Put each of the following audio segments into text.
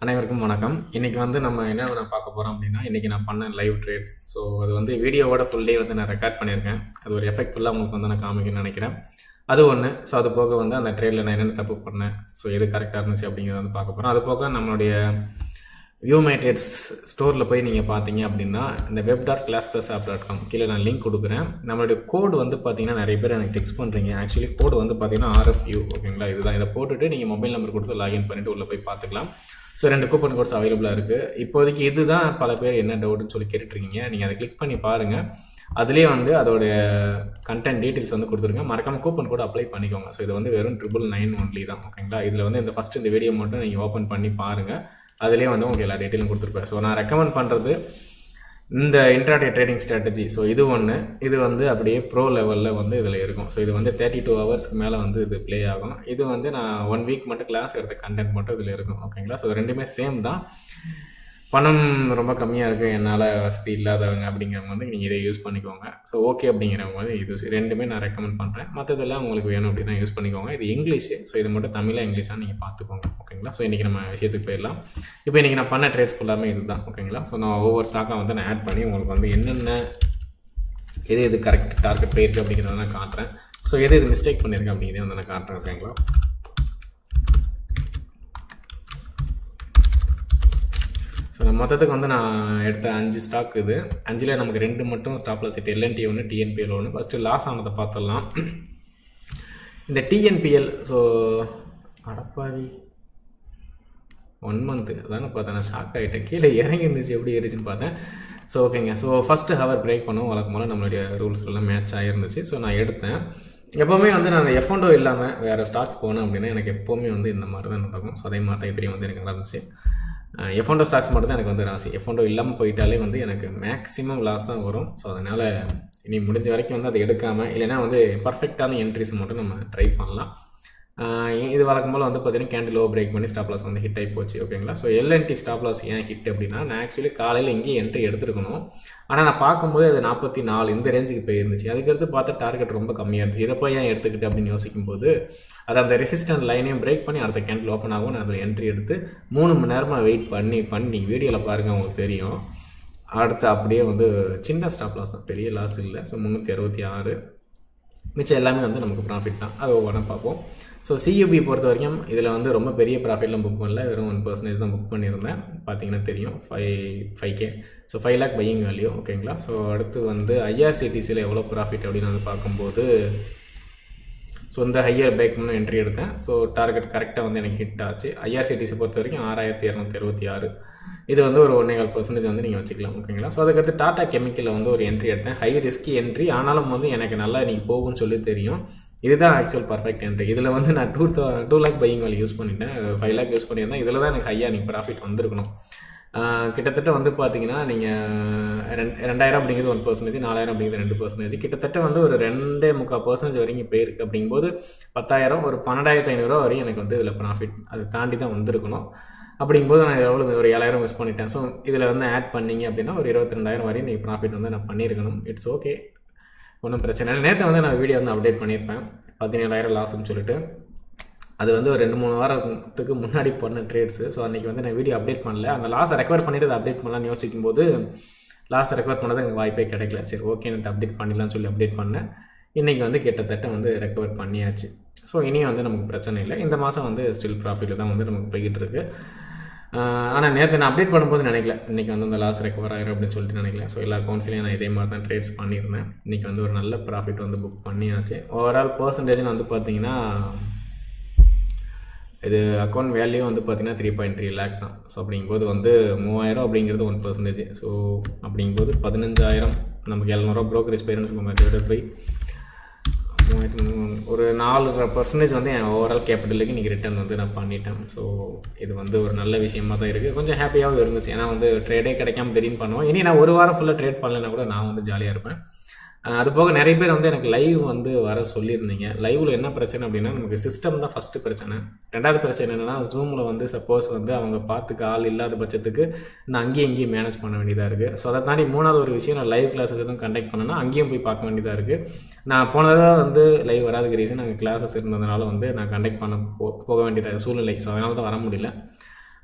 அனைவருக்கும் வணக்கம் இன்னைக்கு வந்து நம்ம என்ன நான் பார்க்க போகிறோம் அப்படின்னா இன்னைக்கு நான் பண்ண லைவ் ட்ரேட்ஸ் ஸோ அது வந்து வீடியோவோட ஃபுல் டே வந்து நான் ரெக்கார்ட் பண்ணியிருக்கேன் அது ஒரு எஃபெக்ட் ஃபுல்லாக உங்களுக்கு வந்து நான் காமிக்கணும்னு நினைக்கிறேன் அது ஒன்று ஸோ அது போக வந்து அந்த ட்ரேடில் நான் என்னென்ன தப்பு பண்ணேன் ஸோ எது கரெக்டாக இருந்துச்சு அப்படிங்கிறத வந்து பார்க்க போகிறோம் அது போக நம்மளுடைய வியூ மை ட்ரேட்ஸ் ஸ்டோரில் போய் நீங்கள் பார்த்தீங்க அப்படின்னா இந்த web dot class plus app dot com கீழே நான் லிங்க் கொடுக்குறேன் நம்மளுடைய கோடு வந்து பார்த்தீங்கன்னா நிறைய பேர் எனக்கு டெக்ஸ்ட் பண்ணுறீங்க ஆக்சுவலி கோடு வந்து பார்த்தீங்கன்னா ஆர்எஃப்யூ ஓகேங்களா இதுதான் இதை போட்டுட்டு நீங்கள் மொபைல் நம்பர் கொடுத்து லாகின் பண்ணிட்டு உள்ளே போய் பார்த்துக்கலாம் ஸோ ரெண்டு கூப்பன் கோட்ஸ் அவைலபிளாக இருக்குது இப்போதைக்கு இதுதான் பல பேர் என்ன டவுட்னு சொல்லி கேட்டுட்ருக்கீங்க நீங்கள் அதை கிளிக் பண்ணி பாருங்கள் அதுலேயே வந்து அதோடைய கண்டென்ட் டீட்டெயில்ஸ் வந்து கொடுத்துருங்க மறக்காம கூப்பன் கூட அப்ளை பண்ணிக்கோங்க ஸோ இது வந்து வெறும் ட்ரிபிள் நைன் ஒன்லி தான் ஓகேங்களா இதில் வந்து இந்த ஃபஸ்ட் இந்த வீடியோ மட்டும் நீங்கள் ஓப்பன் பண்ணி பாருங்கள் அதுலேயே வந்து உங்களுக்கு எல்லா டீட்டெயிலும் கொடுத்துருப்பேன் ஸோ நான் ரெக்கமெண்ட் பண்ணுறது இந்த இன்ட்ராடே ட்ரேடிங் ஸ்ட்ராட்டஜி ஸோ இது ஒன்று இது வந்து அப்படியே ப்ரோ லெவலில் வந்து இதில் இருக்கும் ஸோ இது வந்து தேர்ட்டி டூ ஹவர்ஸ்க்கு மேலே வந்து இது ப்ளே ஆகும் இது வந்து நான் ஒன் வீக் மட்டும் கிளாஸ் எடுத்த கண்டென்ட் மட்டும் இதில் இருக்கும் ஓகேங்களா ஸோ ரெண்டுமே சேம் தான் பணம் ரொம்ப கம்மியாக இருக்குது என்னால் வசதி இல்லாதவங்க அப்படிங்கிறவங்க வந்து நீங்கள் இதை யூஸ் பண்ணிக்கோங்க ஸோ ஓகே அப்படிங்கிறவங்க வந்து இது ரெண்டுமே நான் ரெக்கமெண்ட் பண்ணுறேன் மற்றதெல்லாம் உங்களுக்கு வேணும் அப்படின்னா யூஸ் பண்ணிக்கோங்க இது இங்கிலீஷு ஸோ இது மட்டும் தமிழாக இங்கிலீஷாக நீங்கள் பார்த்துக்கோங்க ஓகேங்களா ஸோ இன்றைக்கி நம்ம விஷயத்துக்கு போயிடலாம் இப்போ இன்றைக்கி நான் பண்ண ட்ரேட்ஸ் ஃபுல்லாமே இதுதான் ஓகேங்களா ஸோ நான் ஒவ்வொரு ஸ்டாக்காக வந்து நான் ஆட் பண்ணி உங்களுக்கு வந்து என்னென்ன எது எது கரெக்ட் டார்கெட் போயிருக்கு அப்படிங்கிறத நான் காட்டுறேன் ஸோ எது இது மிஸ்டேக் பண்ணியிருக்கேன் அப்படிங்கிறத வந்து நான் காட்டுறேன் ஓகேங்களா ஸோ நான் மொத்தத்துக்கு வந்து நான் எடுத்த அஞ்சு ஸ்டாக் இது அஞ்சில் நமக்கு ரெண்டு மட்டும் ஸ்டாப்பில் செட் எல்என்டி ஒன்று டிஎன்பிஎல் ஒன்று ஃபஸ்ட்டு லாஸ் ஆனதை பார்த்துடலாம் இந்த டிஎன்பிஎல் ஸோ அடப்பாவி ஒன் மந்த்து அதானே பார்த்தேன் நான் ஷாக் ஆகிட்டேன் கீழே இறங்கி இருந்துச்சு எப்படி ஏறிச்சுன்னு பார்த்தேன் ஸோ ஓகேங்க ஸோ ஃபஸ்ட்டு ஹவர் பிரேக் பண்ணுவோம் வழக்கம் போல் நம்மளுடைய ரூல்ஸ் எல்லாம் மேட்ச் ஆகிருந்துச்சு ஸோ நான் எடுத்தேன் எப்போவுமே வந்து நான் எஃபோண்டோ இல்லாமல் வேறு ஸ்டாக்ஸ் போனேன் அப்படின்னா எனக்கு எப்போவுமே வந்து இந்த மாதிரி தான் நடக்கும் ஸோ அதே மாதிரி தான் இப்படியும் வந்து எனக்கு நடந்துச்சு எஃபோண்டோ ஸ்டாக்ஸ் மட்டும் தான் எனக்கு வந்து ராசி எஃபோண்டோ இல்லாமல் போயிட்டாலே வந்து எனக்கு மேக்ஸிமம் லாஸ் தான் வரும் ஸோ அதனால் இனி முடிஞ்ச வரைக்கும் வந்து அதை எடுக்காமல் இல்லைனா வந்து பர்ஃபெக்டான என்ட்ரிஸ் மட்டும் நம்ம ட்ரை பண்ணலாம் இது வழக்கம் போல் வந்து பார்த்தீங்கன்னா கேண்டில் லோ பிரேக் பண்ணி ஸ்டாப் லாஸ் வந்து ஹிட் ஆகி போச்சு ஓகேங்களா ஸோ எல்என்டி ஸ்டாப் லாஸ் ஏன் ஹிட் அப்படின்னா நான் ஆக்சுவலி காலையில் இங்கேயும் என்ட்ரி எடுத்துருக்கணும் ஆனால் நான் பார்க்கும்போது அது நாற்பத்தி நாலு இந்த ரேஞ்சுக்கு போயிருந்துச்சு அதுக்கடுத்து பார்த்தா டார்கெட் ரொம்ப கம்மியாக இருந்துச்சு இதை போய் ஏன் எடுத்துக்கிட்டு அப்படின்னு யோசிக்கும் போது அது அந்த ரெசிஸ்டன்ட் லைனையும் பிரேக் பண்ணி அடுத்த கேண்டில் ஓப்பன் ஆகும் நான் அதில் என்ட்ரி எடுத்து மூணு மணி நேரமாக வெயிட் பண்ணி பண்ணி வீடியோவில் பாருங்கள் உங்களுக்கு தெரியும் அடுத்து அப்படியே வந்து சின்ன ஸ்டாப் லாஸ் தான் பெரிய லாஸ் இல்லை ஸோ முந்நூற்றி அறுபத்தி ஆறு மிச்சம் எல்லாமே வந்து நமக்கு ப்ராஃபிட் தான் அது ஒவ்வொன்றா பார்ப்போம் ஸோ சியூபி பொறுத்த வரைக்கும் இதில் வந்து ரொம்ப பெரிய ப்ராஃபிட்லாம் புக் பண்ணல வெறும் ஒன் பர்சன்டேஜ் தான் புக் பண்ணியிருந்தேன் பார்த்தீங்கன்னா தெரியும் five five K so five lakh buying value ஓகேங்களா ஸோ அடுத்து வந்து ஐஆர்சிடிசியில் எவ்வளோ ப்ராஃபிட் அப்படின்னு வந்து பார்க்கும்போது ஸோ இந்த ஹையர் பேக் பண்ண என்ட்ரி எடுத்தேன் ஸோ டார்கெட் கரெக்டாக வந்து எனக்கு ஹிட் ஆச்சு ஐஆர்சிடிசி பொறுத்த வரைக்கும் ஆறாயிரத்தி இரநூத்தி அறுபத்தி ஆறு இது வந்து ஒரு ஒன்றே கால் பர்சன்டேஜ் வந்து நீங்கள் வச்சுக்கலாம் ஓகேங்களா ஸோ அதுக்கடுத்து டாடா கெமிக்கலில் வந்து ஒரு என்ட்ரி எடுத்தேன் ஹை ரிஸ்கி என்ட்ரி ஆனாலும் வந்து எனக்கு நல்லா இன்றைக்கி போகும்னு சொல்லி தெரியும் இதுதான் ஆக்சுவல் பர்ஃபெக்ட் என்ட்ரி இதில் வந்து நான் two two lakh buying value use பண்ணிட்டேன் ஃபைவ் லேக் யூஸ் பண்ணியிருந்தேன் இதில் தான் எனக்கு ஹையாக நீங்கள் ப்ராஃபிட் வந்திருக்கணும் கிட்டத்தட்ட வந்து பார்த்தீங்கன்னா நீங்கள் ரெண்டு ரெண்டாயிரம் அப்படிங்கிறது ஒன் பர்சன்டேஜ் நாலாயிரம் அப்படிங்கிறது ரெண்டு பர்சன்டேஜ் கிட்டத்தட்ட வந்து ஒரு ரெண்டே முக்கால் பர்சன்டேஜ் வரைக்கும் போயிருக்கு அப்படிங்கும்போது பத்தாயிரம் ஒரு பன்னெண்டாயிரத்து ஐநூறுரூவா வரையும் எனக்கு வந்து இதில் ப்ராஃபிட் அது தாண்டி தான் வந்திருக்கணும் அப்படிங்கும்போது நான் எவ்வளோ ஒரு ஏழாயிரம் மிஸ் பண்ணிட்டேன் ஸோ இதில் வந்து ஆட் பண்ணிங்க அப்படின்னா ஒரு இருபத்தி ரெண்டாயிரம் வரையும் நீங்கள் ப்ராஃபிட் வந்து நான் பண்ணியிருக்கணும் இட்ஸ் ஓகே ஒன்றும் பிரச்சனை இல்லை நேற்று வந்து நான் வீடியோ வந்து அப்டேட் பண்ணியிருப்பேன் பதினேழாயிரம் லாஸ்ன்னு சொல்லிட்டு அது வந்து ஒரு ரெண்டு மூணு வாரத்துக்கு முன்னாடி பண்ண ட்ரேட்ஸு ஸோ அன்றைக்கி வந்து நான் வீடியோ அப்டேட் பண்ணல அந்த லாஸை ரெக்கவர் பண்ணிட்டு அதை அப்டேட் பண்ணலாம்னு யோசிக்கும் போது லாஸை ரெக்கவர் பண்ணது எனக்கு வாய்ப்பே கிடைக்கல சரி ஓகே எனக்கு அப்டேட் பண்ணிடலாம்னு சொல்லி அப்டேட் பண்ணேன் இன்றைக்கி வந்து கிட்டத்தட்ட வந்து ரெக்கவர் பண்ணியாச்சு ஸோ இனியும் வந்து நமக்கு பிரச்சனை இல்லை இந்த மாதம் வந்து ஸ்டில் ப்ராஃபிட்டில் தான் வந்து நமக்கு போய்கிட்டு இருக்கு ஆனால் நேற்று நான் அப்டேட் பண்ணும்போது நினைக்கல இன்றைக்கி வந்து அந்த லாஸ் ரெக்கவர் ஆகிரும் அப்படின்னு சொல்லிட்டு நினைக்கல ஸோ எல்லா அக்கௌண்ட்ஸ்லையும் நான் இதே மாதிரி தான் ட்ரேட்ஸ் பண்ணியிருந்தேன் இன்றைக்கி வந்து ஒரு நல்ல ப்ராஃபிட் வந்து புக் பண்ணியாச்சு ஓவரால் பர்சன்டேஜ்னு வந்து பார்த்தீங்கன்னா இது அக்கௌண்ட் வேல்யூ வந்து பார்த்தீங்கன்னா த்ரீ பாயிண்ட் த்ரீ லேக் தான் ஸோ அப்படிங்கும்போது வந்து மூவாயிரம் அப்படிங்கிறது ஒன் பர்சன்டேஜ் ஸோ அப்படிங்கும்போது பதினஞ்சாயிரம் நமக்கு எழுநூறுவா ப்ரோக்கரேஜ் போயிருன்னு சொல்லுவாங்க டிவைட் பை ஒரு நாலு பர்சன்டேஜ் வந்து என் ஓவரால் கேபிட்டலுக்கு இன்றைக்கி ரிட்டர்ன் வந்து நான் பண்ணிட்டேன் ஸோ இது வந்து ஒரு நல்ல விஷயமா தான் இருக்குது கொஞ்சம் ஹாப்பியாகவும் இருந்துச்சு ஏன்னா வந்து ட்ரேடே கிடைக்காம திடீர்னு பண்ணுவோம் இனி நான் ஒரு வாரம் ஃபுல்லாக ட்ரேட் பண்ணலைன்னா கூட நான் வந்து ஜாலியாக இருப்பேன் அது போக நிறைய பேர் வந்து எனக்கு லைவ் வந்து வர சொல்லியிருந்தீங்க லைவில் என்ன பிரச்சனை அப்படின்னா நமக்கு சிஸ்டம் தான் ஃபஸ்ட்டு பிரச்சனை ரெண்டாவது பிரச்சனை என்னென்னா ஜூமில் வந்து சப்போஸ் வந்து அவங்க பார்த்துக்க ஆள் இல்லாத பட்சத்துக்கு நான் அங்கேயும் இங்கேயும் மேனேஜ் பண்ண வேண்டியதாக இருக்குது ஸோ அதை தாண்டி மூணாவது ஒரு விஷயம் நான் லைவ் கிளாஸஸ் எதுவும் கண்டக்ட் பண்ணேன்னா அங்கேயும் போய் பார்க்க வேண்டியதாக இருக்குது நான் போனதாக வந்து லைவ் வராதுக்கு ரீசன் நாங்கள் கிளாஸஸ் இருந்ததுனால வந்து நான் கண்டக்ட் பண்ண போ போக வேண்டியதாக சூழ்நிலை ஸோ அதனால தான் வர முடியல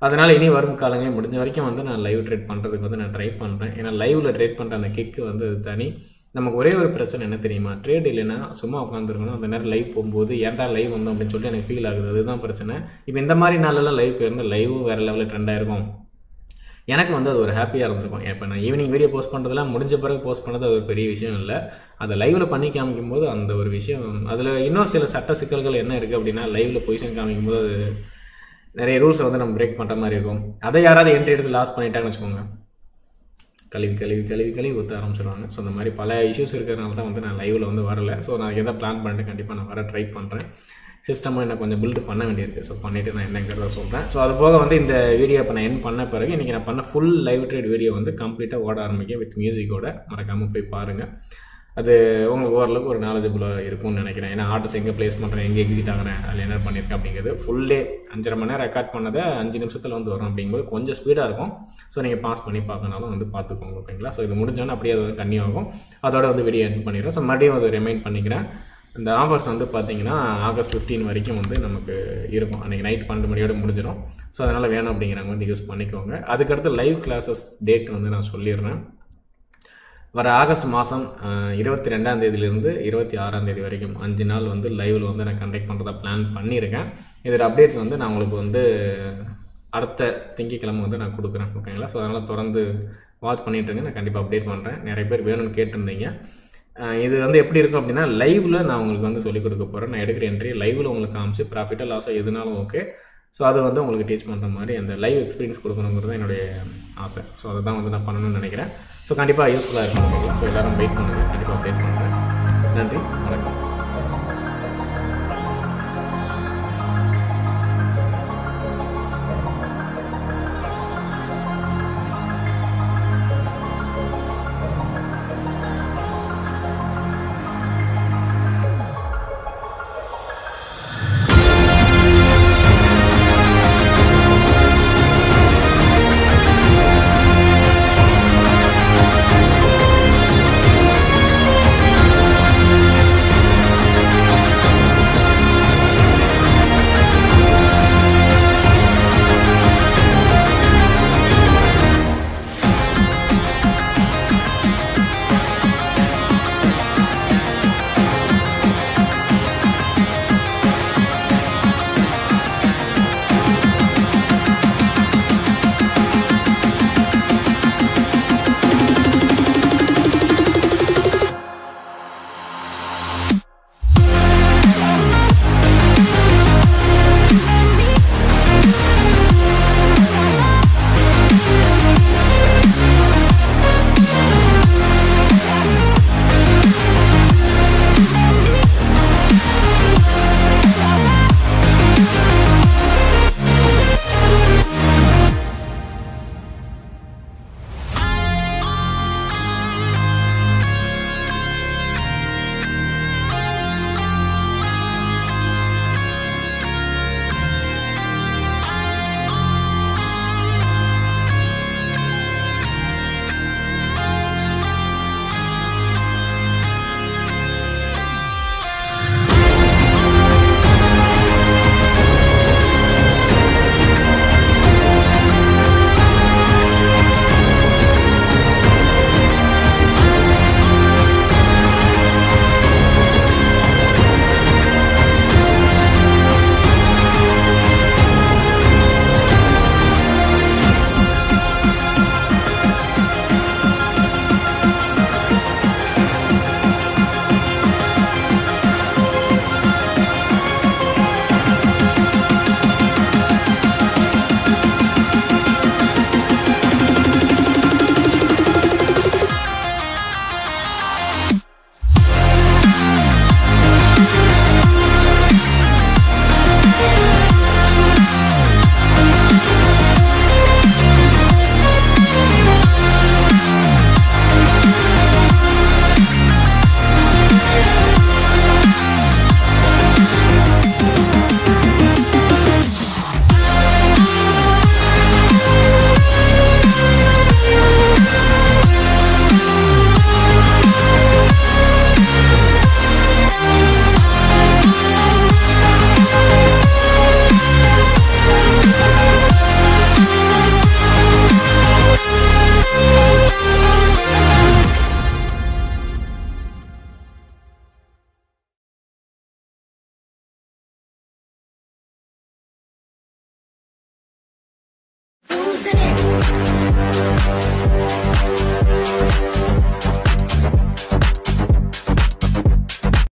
அதனால் இனி வரும் காலங்களில் முடிஞ்ச வரைக்கும் வந்து நான் லைவ் ட்ரேட் பண்ணுறதுக்கு வந்து நான் ட்ரை பண்ணுறேன் ஏன்னா லைவில் ட்ரேட் பண்ணுற அந்த கிக்கு வந்து அது தனி நமக்கு ஒரே ஒரு பிரச்சனை என்ன தெரியுமா ட்ரேட் இல்லைன்னா சும்மா உட்காந்துருக்கணும் அந்த நேரம் லைவ் போகும்போது ஏன்டா லைவ் வந்தோம் அப்படின்னு சொல்லி எனக்கு ஃபீல் ஆகுது அதுதான் பிரச்சனை இப்போ இந்த மாதிரி நாளெல்லாம் லைவ் போயிருந்து லைவும் வேறு லெவலில் ட்ரெண்ட் ஆயிருக்கும் எனக்கு வந்து அது ஒரு ஹாப்பியாக இருந்திருக்கும் இப்போ நான் ஈவினிங் வீடியோ போஸ்ட் பண்ணுறதுலாம் முடிஞ்ச பிறகு போஸ்ட் பண்ணது அது ஒரு பெரிய விஷயம் இல்லை அதை லைவில் பண்ணி காமிக்கும் போது அந்த ஒரு விஷயம் அதில் இன்னும் சில சட்ட சிக்கல்கள் என்ன இருக்குது அப்படின்னா லைவில் பொசிஷன் காமிக்கும் போது அது நிறைய ரூல்ஸை வந்து நம்ம பிரேக் பண்ணுற மாதிரி இருக்கும் அதை யாராவது என்ட்ரி எடுத்து லாஸ் பண்ணிட்டாங்கன்னு வச்சுக்கோங்க கழுவி கழுவி கழுவி கழுவி ஊற்ற ஆரம்பிச்சிடுவாங்க ஸோ அந்த மாதிரி பல இஷ்யூஸ் இருக்கிறதுனால தான் வந்து நான் லைவில் வந்து வரல ஸோ நான் எதை பிளான் பண்ணிட்டு கண்டிப்பாக நான் வர ட்ரை பண்ணுறேன் சிஸ்டமும் என்ன கொஞ்சம் பில்டு பண்ண வேண்டியிருக்கு ஸோ பண்ணிவிட்டு நான் என்னங்கிறத சொல்கிறேன் ஸோ அது போக வந்து இந்த வீடியோ இப்போ நான் என் பண்ண பிறகு இன்றைக்கி நான் பண்ண ஃபுல் லைவ் ட்ரேட் வீடியோ வந்து கம்ப்ளீட்டாக ஓட ஆரம்பிக்கும் வித் மியூசிக்கோட மறக்காமல் போய் பாருங்கள் அது உங்களுக்கு ஓரளவுக்கு ஒரு நாலேஜபுளாக இருக்கும்னு நினைக்கிறேன் ஏன்னா ஆர்டர்ஸ் எங்கே ப்ளேஸ் பண்ணுறேன் எங்கே எக்ஸிட் ஆகிறேன் அதில் என்ன பண்ணியிருக்கேன் அப்படிங்கிறது ஃபுல்லே அஞ்சரை மணி நேரம் ரெக்கார்ட் பண்ணதை அஞ்சு நிமிஷத்தில் வந்து வரும் அப்படிங்கும்போது கொஞ்சம் ஸ்பீடாக இருக்கும் ஸோ நீங்கள் பாஸ் பண்ணி பார்க்கனாலும் வந்து பார்த்துக்கோங்க ஓகேங்களா ஸோ இது முடிஞ்சோன்னே அப்படியே அது வந்து கன்னியாகும் அதோட வந்து வீடியோ எண்ட் பண்ணிடுறோம் ஸோ மறுபடியும் அதை ரிமைண்ட் பண்ணிக்கிறேன் இந்த ஆஃபர்ஸ் வந்து பார்த்தீங்கன்னா ஆகஸ்ட் ஃபிஃப்டீன் வரைக்கும் வந்து நமக்கு இருக்கும் அன்றைக்கி நைட் பன்னெண்டு மணியோட முடிஞ்சிடும் ஸோ அதனால் வேணும் அப்படிங்கிறவங்க வந்து யூஸ் பண்ணிக்கோங்க அதுக்கடுத்து லைவ் கிளாஸஸ் டேட் வந்து நான் சொல்லிடுறேன் வர ஆகஸ்ட் மாதம் இருபத்தி ரெண்டாம் தேதியிலிருந்து இருபத்தி ஆறாம் தேதி வரைக்கும் அஞ்சு நாள் வந்து லைவில் வந்து நான் கண்டக்ட் பண்ணுறதா பிளான் பண்ணியிருக்கேன் இதோட அப்டேட்ஸ் வந்து நான் உங்களுக்கு வந்து அடுத்த திங்கக்கிழமை வந்து நான் கொடுக்குறேன் ஓகேங்களா ஸோ அதனால் தொடர்ந்து வாட்ச் பண்ணிட்டுருங்க நான் கண்டிப்பாக அப்டேட் பண்ணுறேன் நிறைய பேர் வேணும்னு கேட்டிருந்தீங்க அஹ் இது வந்து எப்படி இருக்கும் அப்படின்னா லைவில் நான் உங்களுக்கு வந்து சொல்லிக் கொடுக்க போகிறேன் நான் எடுக்கிற என்ட்ரி லைவில் உங்களுக்கு காமிச்சு ப்ராஃபிட்டாக லாஸாக எதுனாலும் ஓகே ஸோ அது வந்து உங்களுக்கு டீச் பண்ணுற மாதிரி அந்த லைவ் எக்ஸ்பீரியன்ஸ் கொடுக்கணுங்கிறது என்னுடைய ஆசை ஸோ அதை தான் வந்து நான் பண்ணணும்னு நினைக்கிறேன் ஸோ கண்டிப்பாக யூஸ்ஃபுல்லாக இருக்கும் ஸோ எல்லோரும் வெயிட் பண்ணுங்கள் கண்டிப்பாக அப்டேட் பண்ணுறேன் நன்றி வணக்கம் losing it.